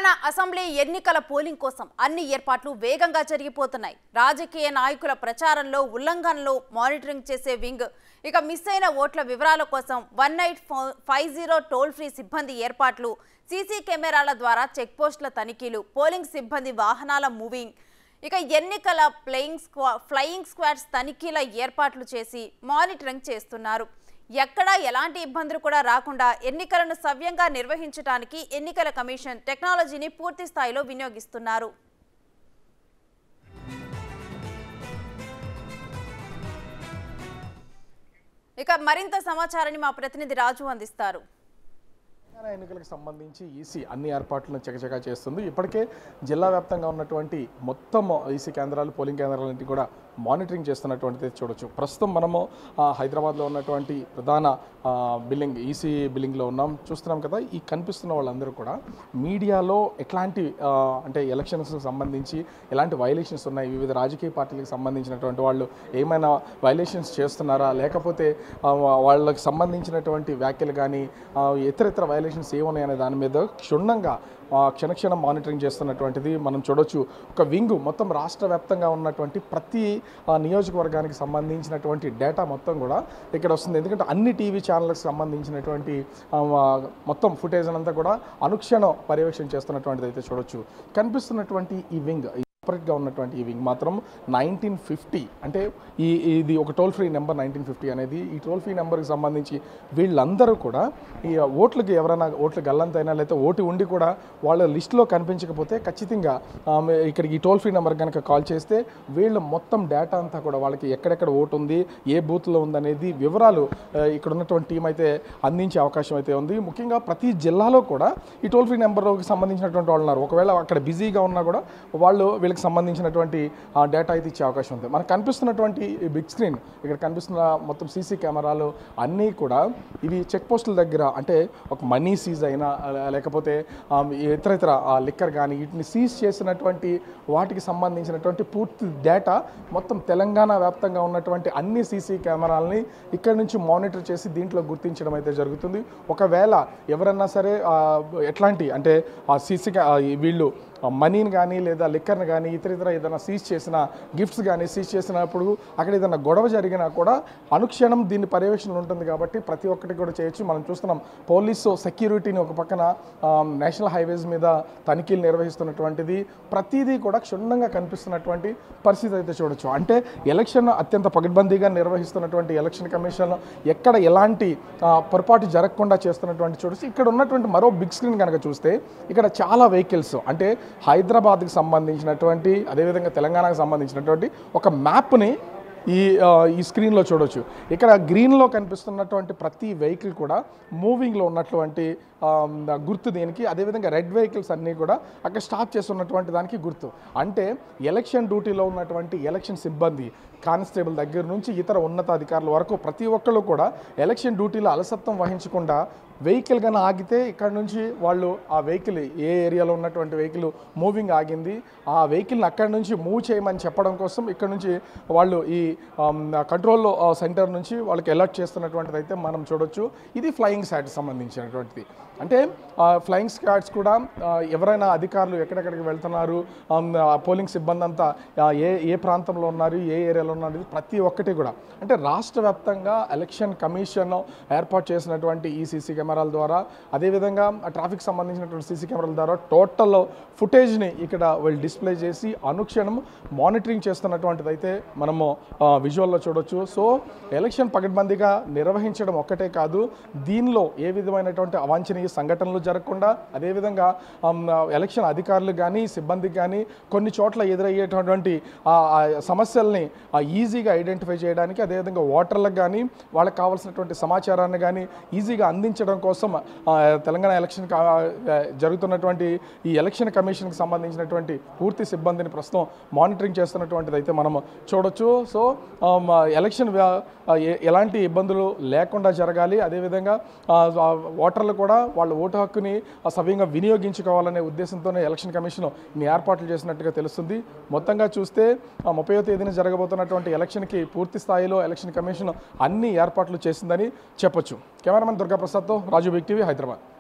Telangana assembly ఎన్నికల polling కోసం అన్ని ఏర్పాట్లు వేగంగా జరిగిపోతున్నాయి రాజకీయ నాయకుల ప్రచారంలో ఉల్లంఘనలు మానిటరింగ్ చేసే వింగ్ ఇక మిస్ అయిన ఓట్ల వివరాల కోసం one nine five zero toll free సిబ్బంది ఏర్పాట్లు సీసీ కెమెరాల ద్వారా చెక్ పోస్టుల తనిఖీలు పోలింగ్ సిబ్బంది వాహనాల మూవింగ్ ఇక ఎన్నికల ప్లేయింగ్ స్క్వా ఫ్లయింగ్ స్క్వాడ్స్ తనిఖీల ఏర్పాట్లు చేసి మానిటరింగ్ చేస్తున్నారు ఎక్కడా ఎలాంటి ఇబ్బందులు కూడా రాకుండా ఎన్నికలను సవ్యంగా నిర్వహించడానికి ఎన్నికల కమిషన్ టెక్నాలజీని పూర్తి స్థాయిలో వినియోగిస్తున్నారు ఇక మరింత సమాచారాన్ని మా ప్రతినిధి రాజు అందిస్తారు తెలంగాణ ఎన్నికలకు సంబంధించి ఈసీ అన్ని ఏర్పాట్లను చకచకా చేస్తుంది ఇప్పటికే జిల్లా వ్యాప్తంగా ఉన్నటువంటి మొత్తం ఈసీ కేంద్రాలు పోలింగ్ కేంద్రాలన్నింటి కూడా మానిటరింగ్ చేస్తున్నటువంటిది చూడొచ్చు ప్రస్తుతం మనము ఆ, హైదరాబాద్లో ఉన్నటువంటి ప్రధాన ఆ, బిల్లింగ్ ఈసీ బిల్లింగ్లో ఉన్నాం చూస్తున్నాం కదా ఈ కనిపిస్తున్న వాళ్ళందరూ కూడా మీడియాలో ఎట్లాంటి ఆ, అంటే ఎలక్షన్స్కి సంబంధించి ఎలాంటి వైలేషన్స్ ఉన్నాయి వివిధ రాజకీయ పార్టీలకు సంబంధించినటువంటి వాళ్ళు ఏమైనా వైలేషన్స్ చేస్తున్నారా లేకపోతే ఆ, వాళ్ళకి సంబంధించినటువంటి వ్యాఖ్యలు కానీ ఇతర ఇతర వైలేషన్స్ ఏమున్నాయనే దాని మీద క్షుణ్ణంగా ఆ, క్షణక్షణం మానిటరింగ్ చేస్తున్నటువంటిది మనం చూడొచ్చు ఒక వింగ్ మొత్తం రాష్ట్ర వ్యాప్తంగా ఉన్నటువంటి ప్రతి ఆ, నియోజకవర్గానికి సంబంధించినటువంటి డేటా మొత్తం కూడా ఇక్కడ వస్తుంది ఎందుకంటే అన్ని టీవీ ఛానళ్ళకి సంబంధించినటువంటి ఆ, మొత్తం ఫుటేజ్ అంతా కూడా అనుక్షణం పర్యవేక్షణ చేస్తున్నటువంటిది అయితే చూడొచ్చు కనిపిస్తున్నటువంటి ఈ వింగ్ సపరేట్గా ఉన్నటువంటి ఈ వింగ్ మాత్రం నైన్టీన్ ఫిఫ్టీ అంటే ఈ ఇది ఒక toll free number nineteen fifty అనేది ఈ టోల్ ఫ్రీ నెంబర్కి సంబంధించి వీళ్ళందరూ కూడా ఈ ఓట్లకి ఎవరైనా ఓట్లు గల్లంతైనా లేకపోతే ఓటు ఉండి కూడా వాళ్ళ లిస్టులో కనిపించకపోతే ఖచ్చితంగా ఆమె ఇక్కడికి ఈ టోల్ ఫ్రీ నెంబర్ కనుక కాల్ చేస్తే వీళ్ళ మొత్తం డేటా అంతా కూడా వాళ్ళకి ఎక్కడెక్కడ ఓటు ఉంది ఏ బూత్లో ఉందనేది వివరాలు ఆ, ఇక్కడ ఉన్నటువంటి టీం అయితే అందించే అవకాశం అయితే ఉంది ముఖ్యంగా ప్రతి జిల్లాలో కూడా ఈ టోల్ ఫ్రీ నెంబర్కి సంబంధించినటువంటి వాళ్ళు ఉన్నారు ఒకవేళ అక్కడ బిజీగా ఉన్నా కూడా వాళ్ళు వీళ్ళకి సంబంధించినటువంటి ఆ డేటా అయితే ఇచ్చే అవకాశం ఉంది మనకు కనిపిస్తున్నటువంటి ఈ బిగ్ స్క్రీన్ ఇక్కడ కనిపిస్తున్న మొత్తం సీసీ కెమెరాలు అన్నీ కూడా ఇవి చెక్ పోస్టుల దగ్గర అంటే ఒక మనీ సీజ్ అయినా అలా- లేకపోతే ఆ, ఇతర ఇతర లిక్కర్ కానీ వీటిని సీజ్ చేసినటువంటి వాటికి సంబంధించినటువంటి పూర్తి డేటా మొత్తం తెలంగాణ వ్యాప్తంగా ఉన్నటువంటి అన్ని సీసీ కెమెరాలని ఇక్కడ నుంచి మానిటర్ చేసి దీంట్లో గుర్తించడం అయితే జరుగుతుంది ఒకవేళ ఎవరన్నా సరే ఆ, ఎట్లాంటి అంటే ఆ సీసీ వీళ్ళు మనీని కానీ లేదా లిక్కర్ని కానీ ఇతర ఇతర ఏదైనా సీజ్ చేసిన గిఫ్ట్స్ కానీ సీజ్ చేసినప్పుడు అక్కడ ఏదైనా గొడవ జరిగినా కూడా అనుక్షణం దీని పర్యవేక్షణ ఉంటుంది కాబట్టి ప్రతి ఒక్కటి కూడా చేయొచ్చు మనం చూస్తున్నాం పోలీసు సెక్యూరిటీని ఒక పక్కన ఆ, నేషనల్ హైవేస్ మీద తనిఖీలు నిర్వహిస్తున్నటువంటిది ప్రతిదీ కూడా క్షుణ్ణంగా కనిపిస్తున్నటువంటి పరిస్థితి అయితే చూడొచ్చు అంటే ఎలక్షన్ అత్యంత పగడ్బందీగా నిర్వహిస్తున్నటువంటి ఎలక్షన్ కమిషన్ ఎక్కడ ఎలాంటి ఆ, పొరపాటు జరగకుండా చేస్తున్నటువంటి చూడొచ్చు ఇక్కడ ఉన్నటువంటి మరో బిగ్ స్క్రీన్ కనుక చూస్తే ఇక్కడ చాలా వెహికల్స్ అంటే హైదరాబాద్కి సంబంధించినటువంటి అదేవిధంగా తెలంగాణకు సంబంధించినటువంటి ఒక మ్యాప్ని ఈ ఆ, ఈ స్క్రీన్లో చూడొచ్చు ఇక్కడ గ్రీన్లో కనిపిస్తున్నటువంటి ప్రతి వెహికల్ కూడా మూవింగ్లో ఉన్నటువంటి ఆ, గుర్తు దీనికి అదేవిధంగా రెడ్ వెహికల్స్ అన్నీ కూడా అక్కడ స్టాప్ చేస్తున్నటువంటి దానికి గుర్తు అంటే ఎలక్షన్ డ్యూటీలో ఉన్నటువంటి ఎలక్షన్ సిబ్బంది కానిస్టేబుల్ దగ్గర నుంచి ఇతర ఉన్నతాధికారుల వరకు ప్రతి ఒక్కళ్ళు కూడా ఎలక్షన్ డ్యూటీలో అలసత్వం వహించకుండా వెహికల్ కానీ ఆగితే ఇక్కడ నుంచి వాళ్ళు ఆ వెహికల్ ఏ ఏరియాలో ఉన్నటువంటి వెహికల్ మూవింగ్ ఆగింది ఆ వెహికల్ని అక్కడి నుంచి మూవ్ చేయమని చెప్పడం కోసం ఇక్కడ నుంచి వాళ్ళు ఈ కంట్రోల్ సెంటర్ నుంచి వాళ్ళకి అలర్ట్ చేస్తున్నటువంటిది అయితే మనం చూడొచ్చు ఇది ఫ్లయింగ్ శాట్ సంబంధించినటువంటిది అంటే ఫ్లయింగ్ స్క్వాడ్స్ కూడా ఆ, ఎవరైనా అధికారులు ఎక్కడెక్కడికి వెళ్తున్నారు ఆమ్, ఆ, పోలింగ్ సిబ్బంది అంతా ఆ, ఏ ఏ ప్రాంతంలో ఉన్నారు ఏ ఏరియాలో ఉన్నారు ఇది ప్రతి ఒక్కటి కూడా అంటే రాష్ట్ర వ్యాప్తంగా ఎలక్షన్ కమిషన్ ఏర్పాటు చేసినటువంటి ఈ సీసీ కెమెరాల ద్వారా అదేవిధంగా ఆ ట్రాఫిక్ సంబంధించినటువంటి సీసీ కెమెరాల ద్వారా టోటల్ ఫుటేజ్ని ఇక్కడ వీళ్ళు డిస్ప్లే చేసి అనుక్షణం మానిటరింగ్ చేస్తున్నటువంటిది అయితే మనము విజువల్లో చూడొచ్చు సో ఎలక్షన్ పకడ్బందీగా నిర్వహించడం ఒక్కటే కాదు దీనిలో ఏ విధమైనటువంటి అవాంఛనీయ సంఘటనలు జరగకుండా అదేవిధంగా ఆమ్, ఎలక్షన్ అధికారులు కానీ సిబ్బందికి కానీ కొన్ని చోట్ల ఎదురయ్యేటటువంటి ఆ, ఆ సమస్యల్ని ఆ, ఈజీగా ఐడెంటిఫై చేయడానికి అదేవిధంగా ఓటర్లకు కానీ వాళ్ళకి కావాల్సినటువంటి సమాచారాన్ని కానీ ఈజీగా అందించడం కోసం ఆ, తెలంగాణ ఎలక్షన్ కా- ఆ, జరుగుతున్నటువంటి ఈ ఎలక్షన్ కమిషన్కి సంబంధించినటువంటి పూర్తి సిబ్బందిని ప్రస్తుతం మానిటరింగ్ చేస్తున్నటువంటిది అయితే మనం చూడొచ్చు సో ఆమ్, ఎలక్షన్ వ్యా- ఆ, ఎ- ఎలాంటి ఇబ్బందులు లేకుండా జరగాలి అదేవిధంగా ఆ, ఆ, ఓటర్లు కూడా వాళ్ళ ఓటు హక్కుని ఆ, సవ్యంగా వినియోగించుకోవాలనే ఉద్దేశంతోనే ఎలక్షన్ కమిషన్ ఇన్ని ఏర్పాట్లు చేసినట్టుగా తెలుస్తుంది మొత్తంగా చూస్తే ముప్పై తేదీన జరగబోతున్నటువంటి ఎలక్షన్కి పూర్తి స్థాయిలో ఎలక్షన్ కమిషన్ అన్ని ఏర్పాట్లు చేసిందని చెప్పొచ్చు కెమెరామెన్ దుర్గా ప్రసాద్తో రాజు బిగ్ టీవీ హైదరాబాద్